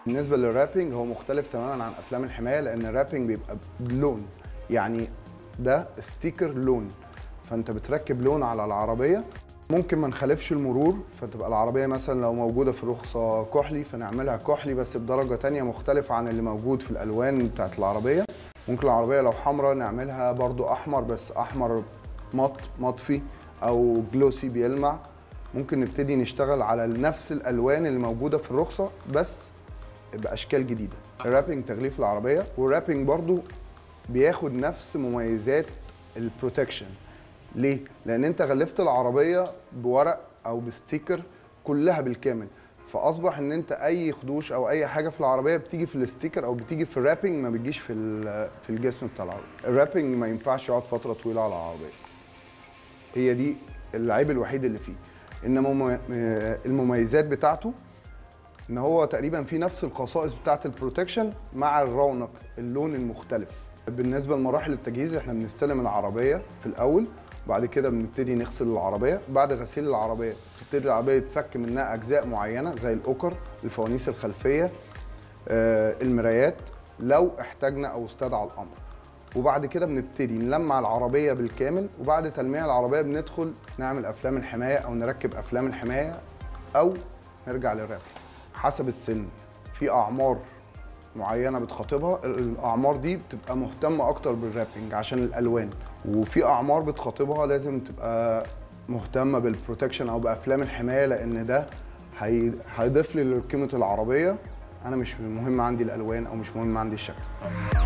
بالنسبه للرابنج هو مختلف تماما عن افلام الحمايه لان الرابنج بيبقى بلون يعني ده ستيكر لون فانت بتركب لون على العربيه ممكن ما نخالفش المرور فتبقى العربيه مثلا لو موجوده في رخصه كحلي فنعملها كحلي بس بدرجه تانية مختلفه عن اللي موجود في الالوان بتاعت العربيه ممكن العربيه لو حمراء نعملها برضو احمر بس احمر مط مطفي او جلوسي بيلمع ممكن نبتدي نشتغل على نفس الالوان اللي موجوده في الرخصه بس باشكال جديده الرابنج تغليف العربيه والرابنج برضو بياخد نفس مميزات البروتكشن ليه لان انت غلفت العربيه بورق او بستيكر كلها بالكامل فاصبح ان انت اي خدوش او اي حاجه في العربيه بتيجي في الستيكر او بتيجي في الرابنج ما بتجيش في ال- في الجسم بتاع العربيه الرابنج ما ينفعش يقعد فتره طويله على العربيه هي دي العيب الوحيد اللي فيه انما مم- المميزات بتاعته ان هو تقريبا فيه نفس الخصائص بتاعه البروتكشن مع الرونق اللون المختلف بالنسبه لمراحل التجهيز احنا بنستلم العربيه في الاول وبعد كده بنبتدي نغسل العربيه بعد غسيل العربيه تبتدي العربيه تفك منها اجزاء معينه زي الاوكر الفوانيس الخلفيه آه، المرايات لو احتاجنا او استدعى الامر وبعد كده بنبتدي نلمع العربيه بالكامل وبعد تلميع العربيه بندخل نعمل افلام الحمايه او نركب افلام الحمايه او نرجع للراب حسب السن في اعمار معينه بتخاطبها الاعمار دي بتبقى مهتمه اكتر بالرابنج عشان الالوان وفي اعمار بتخاطبها لازم تبقى مهتمه بالبروتكشن او بافلام الحمايه لان ده هي- هيضيف لي لقيمه العربيه انا مش مهم عندي الالوان او مش مهم عندي الشكل